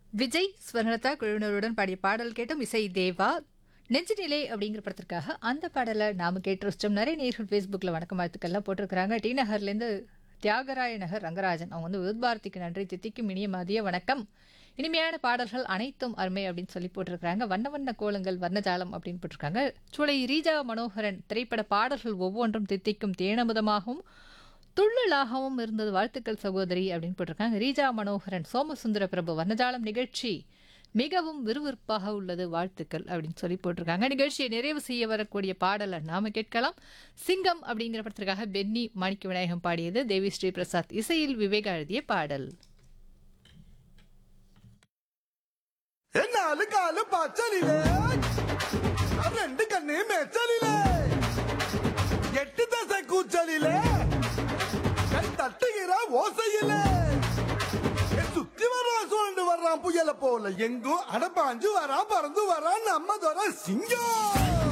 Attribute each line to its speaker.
Speaker 1: விஜய் ஸ்வர்ணலதா குழுவினருடன் பாடிய பாடல் கேட்டோம் இசை தேவா நெஞ்சுநிலை அப்படிங்கிற படத்திற்காக அந்த பாடலை நாம கேட்டு ரசிச்சோம் நிறைய நேர்கள் ஃபேஸ்புக்கில் வணக்கம் வாழ்த்துக்கள்லாம் போட்டிருக்கிறாங்க டி நகர்லேருந்து தியாகராய நகர் ரங்கராஜன் அவங்க வந்து விருத்பாரதிக்கு நன்றி தித்திக்கும் இனிய மதிய வணக்கம் இனிமையான பாடல்கள் அனைத்தும் அருமை அப்படின்னு சொல்லி போட்டிருக்கிறாங்க வண்ண வண்ண கோலங்கள் வர்ணஜாலம் அப்படின்னு போட்டிருக்காங்க சூளை ரீஜா மனோகரன் திரைப்பட பாடல்கள் ஒவ்வொன்றும் தித்திக்கும் தேனமுதமாகவும் துள்ளலாகவும் இருந்தது வாழ்த்துக்கள் சகோதரி அப்படின்னு போட்டிருக்காங்க ரீஜா மனோகரன் சோமசுந்தர பிரபு வர்ணஜாலம் நிகழ்ச்சி மிகவும் விறுவிறுப்பாக உள்ளது வாழ்த்துக்கள் அப்படின்னு சொல்லி போட்டிருக்காங்க நிகழ்ச்சியை நிறைவு செய்ய வரக்கூடிய பாடலை நாம கேட்கலாம் சிங்கம் அப்படிங்கிற படத்திற்காக பென்னி மாணிக்க விநாயகம் பாடியது தேவி ஸ்ரீ பிரசாத் இசையில் விவேகா எழுதிய பாடல்
Speaker 2: നാല് കാല് പച്ചലിലേ രണ്ട് കണ്ണേ മെച്ചലിലേ എട്ട് ദശ കൂച്ചലിലേ കൈ തട്ടുകിற ஓசையிலே என் சுத்தி வர்றான் சுழண்டு வர்றான் புயல போல எங்கும் அடப்பாஞ்சு வரான் பறந்து வரான் நம்ம துறை சிங்கம்